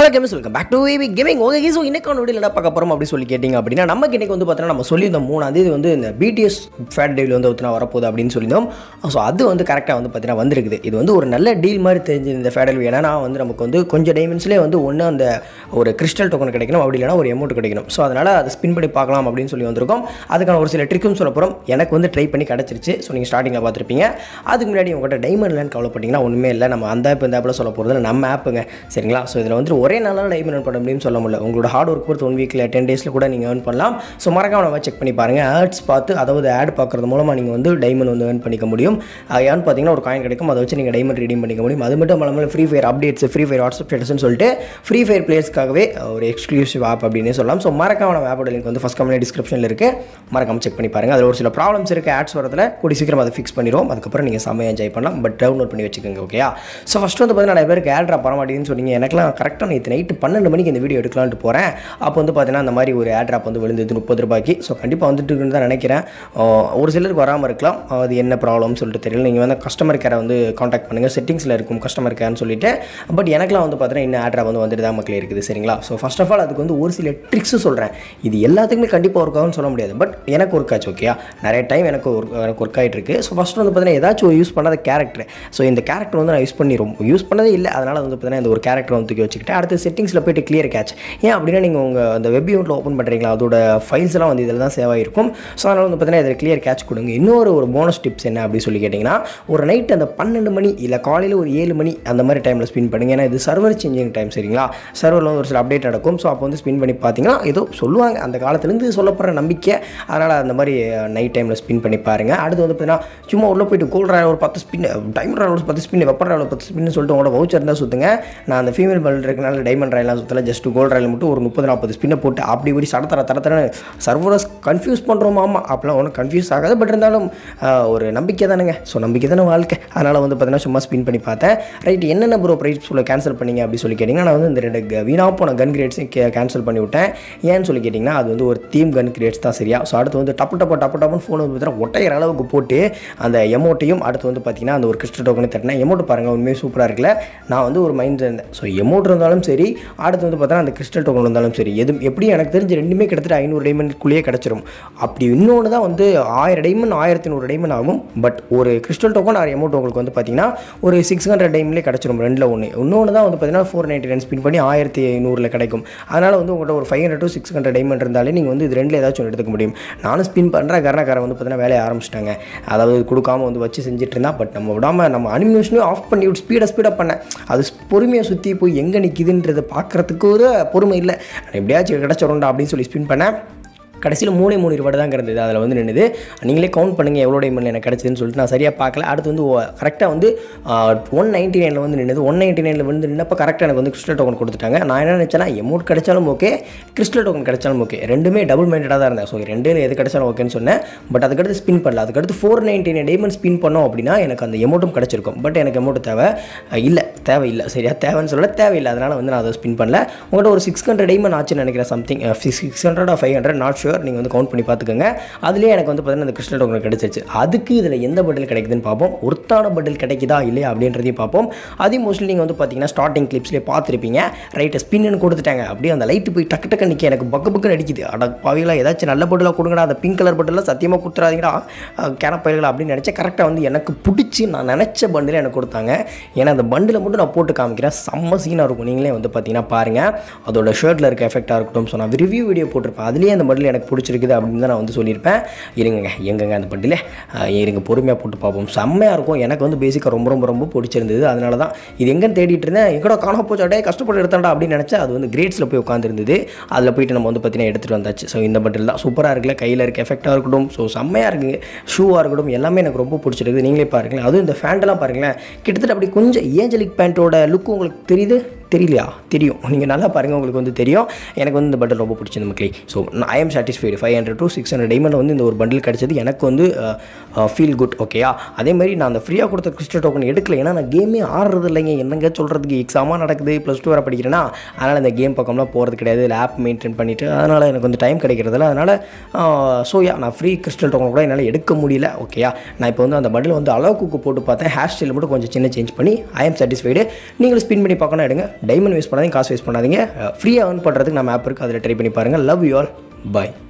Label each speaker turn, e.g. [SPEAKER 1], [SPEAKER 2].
[SPEAKER 1] hello games welcome back to AV gaming okay so இன்னைக்கு ஒன்று என்ன பார்க்க போகிறோம் அப்படி சொல்லி கேட்டிங்க அப்படின்னா நமக்கு இன்னைக்கு வந்து பார்த்தீங்கன்னா நம்ம சொல்லியிருந்தோம் மூணாம் தேதி வந்து இந்த பிடிஎஸ் ஃபேட் டேவில் வந்து ஒருத்தனா வரப்போகுது அப்படின்னு சொல்லியிருந்தோம் ஸோ அது வந்து கரெக்டாக வந்து பார்த்தீங்கன்னா வந்திருக்குது இது வந்து ஒரு நல்ல டீல் மாதிரி தெரிஞ்சு இந்த ஃபேடல் ஏன்னா வந்து நமக்கு வந்து கொஞ்சம் டைமண்ட்ஸ்லேயே வந்து ஒன்று அந்த ஒரு கிறிஸ்டல் டோக்கன் கிடைக்கணும் அப்படி இல்லைனா ஒரு அமௌண்ட் கிடைக்கணும் ஸோ அதனால் அதை ஸ்பின் பண்ணி பார்க்கலாம் அப்படின்னு சொல்லி வந்திருக்கோம் அதுக்கான ஒரு சில ட்ரிக்கும் சொல்ல போகிறோம் எனக்கு வந்து ட்ரை பண்ணி கிடச்சிருச்சு ஸோ நீங்கள் ஸ்டார்டிங்கில் பார்த்துருப்பீங்க அதுக்கு முன்னாடி உங்கள்கிட்ட டைமண்ட் இல்லைன்னு கவலைப்பட்டீங்கன்னா ஒன்றுமே இல்லை நம்ம அந்த ஆப் இந்த ஆப்பில் சொல்ல போகிறது நம்ம ஆப்புங்க சரிங்களா ஸோ இதில் வந்து ஒரே நாளாக டைமண்ட் earn பண்ண முடியும்னு சொல்ல முடியல உங்களோட ஹார்ட் ஒர்க் பொறுத்து ஒன் வீக்கில் டென் டேஸில் கூட நீங்கள் earn பண்ணலாம் ஸோ மறக்காம நம்ம செக் பண்ணி பாருங்கள் ஆட்ஸ் பார்த்து அதாவது ஆட் பார்க்குறது மூலமாக நீங்கள் வந்து டைமண்ட் வந்து earn பண்ணிக்க முடியும் ஏன்னு பார்த்தீங்கன்னா ஒரு காயின் கிடைக்கும் அதை வச்சு நீங்கள் டைமண்ட் redeem பண்ணிக்க முடியும் அது மட்டும் இல்லாமல் free fire updates free fire WhatsApp ஸ்டேட்டஸ்னு சொல்லிட்டு ஃப்ரீ ஃபயர் பிளேயர்ஸ்க்காகவே ஒரு எக்ஸ்க்ளூசிவ் ஆப் அப்படின்னே சொல்லலாம் ஸோ மறக்காம நம்ம ஆப்போட லிங்க் வந்து ஃபஸ்ட் கம்பெனி டிஸ்கிரிப்ஷனில் இருக்குது மறக்காம செக் பண்ணி பாருங்கள் அதில் ஒரு சில ப்ராப்ளம்ஸ் இருக்குது ஆட்ஸ் வரதுல கூடி சீக்கிரம் அதை ஃபிக்ஸ் பண்ணிடுவோம் அதுக்கப்புறம் நீங்கள் செம்மையாக என்ஜாய் பண்ணலாம் பட் டவுன்லோட் பண்ணி வச்சுக்கோங்க ஓகேயா ஸோ ஃபஸ்ட்டு வந்து பார்த்தீங்கன்னா நிறைய பேருக்கு ஆட் ட்ராப் பண்ண மாட்டேங்குதுன்னு சொன்னீங்க எனக்குலாம் கரெக்டாக நேற்று நைட்டு பன்னெண்டு மணிக்கு இந்த வீடியோ எடுக்கலான்ட்டு போகிறேன் அப்போ வந்து பார்த்தீங்கன்னா அந்த மாதிரி ஒரு ஆட் ட்ராப் வந்து விழுந்தது முப்பது ரூபாய்க்கு ஸோ கண்டிப்பாக வந்துட்டு இருக்குன்னு தான் நினைக்கிறேன் ஆஹ் ஒரு சிலருக்கு வராமல் இருக்கலாம் அது என்ன ப்ராப்ளம்னு சொல்லிட்டு தெரியல நீங்கள் வந்து கஸ்டமர் கேரை வந்து காண்டாக்ட் பண்ணுங்கள் செட்டிங்ஸில் இருக்கும் கஸ்டமர் கேர்னு சொல்லிட்டு பட் எனக்குலாம் வந்து பார்த்தீங்கன்னா இன்னும் ஆட் ட்ராப் வந்து வந்துட்டு தான் மக்களே இருக்குது சரிங்களா ஸோ ஃபஸ்ட் ஆஃப் ஆல் அதுக்கு வந்து ஒரு சில ட்ரிக்ஸு சொல்கிறேன் இது எல்லாத்துக்குமே கண்டிப்பாக ஒர்க் ஆகும்னு சொல்ல முடியாது பட் எனக்கு ஒர்க் ஆச்சு ஓகேயா நிறைய டைம் எனக்கு ஒரு எனக்கு ஒர்க் ஆகிட்டு இருக்கு ஸோ ஃபஸ்ட்டு வந்து பார்த்தீங்கன்னா ஏதாச்சும் ஒரு யூஸ் பண்ணாத கேரக்டர் ஸோ இந்த கேரக்டர் வந்து நான் யூஸ் பண்ணி ரொம்ப யூஸ் பண்ணதே இல்லை அதனால் வந்து பார்த்தீங்கன்னா இந்த ஒரு கேரக்டர் வந்து தூக்கி வச்சுக்கிட்டேன் அடுத்து செட்டிங்ஸில் போயிட்டு கிளியர் கேட்ச் ஏன் அப்படின்னா நீங்கள் உங்கள் அந்த வெப் யூனிட்டில் ஓப்பன் பண்ணுறீங்களா அதோட ஃபைல்ஸ் எல்லாம் வந்து இதில் தான் சேவ் ஆகிருக்கும் ஸோ அதனால் வந்து பார்த்தீங்கன்னா இதில் கிளியர் கேட்ச் கொடுங்க இன்னொரு ஒரு போனஸ் டிப்ஸ் என்ன அப்படி சொல்லி கேட்டிங்கன்னா ஒரு நைட் அந்த பன்னெண்டு மணி இல்லை காலையில் ஒரு ஏழு மணி அந்த மாதிரி டைமில் ஸ்பின் பண்ணுங்க ஏன்னா இது சர்வர் சேஞ்சிங் டைம் சரிங்களா சர்வரில் வந்து ஒரு சில அப்டேட் நடக்கும் ஸோ அப்போ வந்து ஸ்பின் பண்ணி பார்த்தீங்கன்னா ஏதோ சொல்லுவாங்க அந்த காலத்துலேருந்து சொல்லப்படுற நம்பிக்கை அதனால் அந்த மாதிரி நைட் டைமில் ஸ்பின் பண்ணி பாருங்கள் அடுத்து வந்து பார்த்தீங்கன்னா சும்மா உள்ளே போயிட்டு கோல்ட் ராயல் ஒரு பத்து ஸ்பின் டைமண்ட் ராயல் ஒரு பத்து ஸ்பின் வெப்பன் ராயல் ஒரு பத்து ஸ்பின்னு சொல்லிட்டு உங்களோட வவுச்சர் இருந்தால் சுற்றுங்க நான் அந்த ஃபீமேல் பல் இருக்கனால டைமண்ட் ராயலாம் சுற்றல ஜஸ்ட் கோல்ட் ராயல் மட்டும் ஒரு முப்பது நாற்பது ஸ்பின்னை போட்டு அப்படி இப்படி சட தர தர தர சர்வரஸ் கன்ஃபியூஸ் பண்ணுறோம் ஆமாம் அப்போலாம் ஒன்றும் கன்ஃபியூஸ் ஆகாது பட் இருந்தாலும் ஆஹ், ஒரு நம்பிக்கை தானேங்க ஸோ நம்பிக்கை தானே வாழ்க்கை அதனால் வந்து பார்த்தீங்கன்னா சும்மா ஸ்பின் பண்ணி பார்த்தேன் ரைட் என்னென்ன ப்ரோ ப்ரைஸ் சொல்ல கேன்சல் பண்ணீங்க அப்படி சொல்லி கேட்டிங்கன்னா நான் வந்து இந்த ரெண்டு க- வீணா போன கன் கிரேட்ஸையும் கே கேன்சல் பண்ணி விட்டேன் ஏன்னு சொல்லி கேட்டிங்கன்னா அது வந்து ஒரு தீம் கன் கிரேட்ஸ் தான் சரியா ஸோ அடுத்து வந்து டப்பு டப்பு டப்பு டப்புன்னு ஃபோன் வந்து பார்த்தீங்கன்னா ஒட்டையிற அளவுக்கு போட்டு அந்த எமௌண்ட்டையும் அடுத்து வந்து பார்த்தீங்கன்னா அந்த ஒரு கிறிஸ்டல் டோக்கனை தட்டினேன் எமௌண்ட் பாருங்கள் உண்மையாக சூப்பராக இருக்குல்ல நான் வந்து ஒரு மைண்ட் இருந்தேன் ஸோ எமௌண்ட் இருந்தாலும் சரி அடுத்து வந்து பார்த்தீங்கன்னா அந்த கிறிஸ்டல் டோக்கன் இருந்தாலும் சரி எது எப்படியும் எனக்கு தெரிஞ்சு ரெண்டுமே கிட்டத்தட்ட ஐநூறு டைமண்ட்குள்ளேயே கிடச்சிரும் அப்படி இன்னொன்று தான் வந்து ஆயிரம் டைமண்ட் ஆயிரத்தி நூறு டைமண்ட் ஆகும் பட் ஒரு கிறிஸ்டல் டோக்கன் ஆறு எமௌண்ட் உங்களுக்கு வந்து பார்த்தீங்கன்னா ஒரு சிக்ஸ் ஹண்ட்ரட் டைம்லேயே கிடச்சிரும் ரெண்டில் ஒன்று இன்னொன்று தான் வந்து பார்த்தீங்கன்னா ஃபோர் நைன்ட்டி நைன் ஸ்பின் பண்ணி ஆயிரத்தி ஐநூறில் கிடைக்கும் அதனால் வந்து உங்கள்கிட்ட ஒரு five hundred to six hundred diamond இருந்தாலே நீங்கள் வந்து இது ரெண்டில் ஏதாச்சும் ஒன்று எடுத்துக்க முடியும் நானும் ஸ்பின் பண்ணுற கரணக்காரன் வந்து பார்த்தீங்கன்னா வேலையை ஆரம்பிச்சிட்டாங்க அதாவது கொடுக்காம வந்து வச்சு செஞ்சுட்டு இருந்தா பட் நம்ம விடாமல் நம்ம அனிமேஷனையும் ஆஃப் பண்ணி விட்டு ஸ்பீடாக ஸ்பீடாக பண்ணேன் அது பொறுமையாக சுற்றி போய் எங்கே நிற்கிதுன்றதை பார்க்குறதுக்கு ஒரு பொறுமை இல்லை நான் எப்படியாச்சும் கிடச்சிரும்டா அப்படின்னு சொல்லி ஸ்பின் பண்ணேன் கடைசியில் மூணே மூணு ரூபாய் தான் இருந்தது அதில் வந்து நின்றுது நீங்களே கவுண்ட் பண்ணுங்கள் எவ்வளோ டைமண்ட் எனக்கு கிடச்சதுன்னு சொல்லிட்டு நான் சரியாக பார்க்கல அடுத்து வந்து கரெக்டாக வந்து ஒன் நைன்ட்டி நைனில் வந்து நின்றுது ஒன் நைன்ட்டி நைனில் வந்து நின்னப்போ கரெக்டாக எனக்கு வந்து கிறிஸ்டல் டோக்கன் கொடுத்துட்டாங்க நான் என்ன நினச்சேன்னா எமௌண்ட் கிடைச்சாலும் ஓகே கிறிஸ்டல் டோக்கன் கிடைச்சாலும் ஓகே ரெண்டுமே டபுள் மைண்டடாக தான் இருந்தேன் ஸோ ரெண்டில் எது கிடைச்சாலும் ஓகேன்னு சொன்னேன் பட் அதுக்கடுத்து ஸ்பின் பண்ணல அதுக்கடுத்து four ninety nine diamond spin பண்ணோம் அப்படின்னா எனக்கு அந்த எமௌண்ட்டும் கிடச்சிருக்கும் பட் எனக்கு எமௌண்ட் தேவை அஹ் இல்லை தேவையில்லை சரியா தேவைன்னு சொல்ல தேவையில்லை அதனால் வந்து நான் அதை ஸ்பின் பண்ணல உங்கள்கிட்ட ஒரு சிக்ஸ் ஹண்ட்ரட் டைமண்ட் ஆச்சுன்னு நினைக்கிறேன் something six hundred five hundred not sure நீங்கள் வந்து கவுண்ட் பண்ணி பார்த்துக்கோங்க அதுலேயே எனக்கு வந்து பார்த்தீங்கன்னா அந்த கிறிஸ்டல் டோக்கன் கிடைச்சிருச்சு அதுக்கு இதில் எந்த பட்டில் கிடைக்குதுன்னு பார்ப்போம் ஒருத்தான பட்டில் கிடைக்குதா இல்லையா அப்படின்றதையும் பார்ப்போம் அதே மோஸ்ட்லி நீங்கள் வந்து பார்த்தீங்கன்னா ஸ்டார்டிங் கிளிப்ஸ்லேயே பார்த்துருப்பீங்க ரைட்டு ஸ்பின்னு கொடுத்துட்டாங்க அப்படியே அந்த லைட்டு போய் டக்கு டக்கு நிற்க எனக்கு பக்கு பக்குன்னு அடிக்குது அட பாவிகளா ஏதாச்சும் நல்ல பட்டிலாக கொடுங்கடா அந்த பிங்க் கலர் பட்டிலாம் சத்தியமாக கொடுத்துறாதீங்கடா கேனப்பயிர்களா அப்படின்னு நினச்சேன் கரெக்டாக வந்து எனக்கு பிடிச்சி நான் நினச்ச பண்டில் எனக்கு கொடுத்தாங்க ஏன்னா அந்த பண்டில் மட்டும் நான் போட்டு காமிக்கிறேன் செம்ம சீனாக இருக்கும் நீங்களே வந்து பார்த்தீங்கன்னா பாருங்கள் அதோட ஷர்ட்டில் இருக்க எஃபெக்டாக இருக்கட்டும் ஸோ நான் ரிவ்யூ வீடியோ போட்டிருப்பேன் அதுலேயே அந்த பண்டில் எனக்கு பிடிச்சிருக்குது அப்படின்னு தான் நான் வந்து சொல்லியிருப்பேன் இருங்க எங்கங்க அந்த பண்டில் இருங்க பொறுமையாக போட்டு பார்ப்போம் செம்மையாக இருக்கும் எனக்கு வந்து பேசிக்காக ரொம்ப ரொம்ப ரொம்ப பிடிச்சிருந்தது அதனால தான் இது எங்கன்னு தேடிட்டு இருந்தேன் எங்கடா காண போச்சு அடே கஷ்டப்பட்டு எடுத்தாண்டா அப்படின்னு நினச்சா அது வந்து கிரேட்ஸில் போய் உட்காந்துருந்தது அதில் போயிட்டு நம்ம வந்து பார்த்தீங்கன்னா எடுத்துகிட்டு வந்தாச்சு ஸோ இந்த பண்டில் தான் சூப்பராக இருக்குல்ல கையில் இருக்க எஃபெக்டாக இருக்கட்டும் ஸோ செம்மையாக இருக்குங்க ஷூவாக இருக்கட்டும் எல்லாமே எனக்கு ரொம்ப பிடிச்சிருக்குது நீங்களே பாருங்களேன் அதுவும் இந்த ஃபேண்டெல்லாம் பாருங்களேன் கிட்டத்தட்ட அப்படி கொஞ்சம் ஏஞ்சலிக் பேண்ட்டோட லுக் உங்களுக்கு தெரியுது தெரியலையா தெரியும் நீங்கள் நல்லா பாருங்கள் உங்களுக்கு வந்து தெரியும் எனக்கு வந்து இந்த பண்டில் ரொம்ப பிடிச்சது மக்களே so I am satisfied five hundred to six hundred diamond வந்து இந்த ஒரு பண்டில் கிடச்சது எனக்கு வந்து ஃபீல் குட் ஓகேயா அதே மாதிரி நான் அந்த ஃப்ரீயாக கொடுத்த கிறிஸ்டல் டோக்கன் எடுக்கல ஏன்னா நான் கேமே ஆடுறது இல்லைங்க என்னங்க சொல்கிறதுக்கு எக்ஸாமாக நடக்குது ப்ளஸ் டூ வர படிக்கிறேன்னா அதனால் இந்த கேம் பக்கம்லாம் போகிறது கிடையாது இல்லை ஆப் மெயின்டைன் பண்ணிவிட்டு அதனால் எனக்கு வந்து டைம் கிடைக்கிறதில்ல அதனால் ஸோ யா நான் ஃப்ரீ கிறிஸ்டல் டோக்கன் கூட என்னால் எடுக்க முடியல ஓகேயா நான் இப்போ வந்து அந்த பண்டில் வந்து அளவுக்கு போட்டு பார்த்தேன் ஹேர் ஸ்டைல் மட்டும் கொஞ்சம் சின்ன சேஞ்ச் பண்ணி ஐ எம் சாட்டிஸ்ஃபைடு நீங்களும் ஸ்பின் பண்ணி பார்க்கணும் எடுங்க டைமண்ட் வேஸ்ட் பண்ணாதீங்க காசு வேஸ்ட் பண்ணாதீங்க ஃப்ரீயாக earn பண்ணுறதுக்கு நம்ம ஆப் இருக்குது அதில் ட்ரை பண்ணி பாருங்கள் லவ் யூ ஆல் பாய்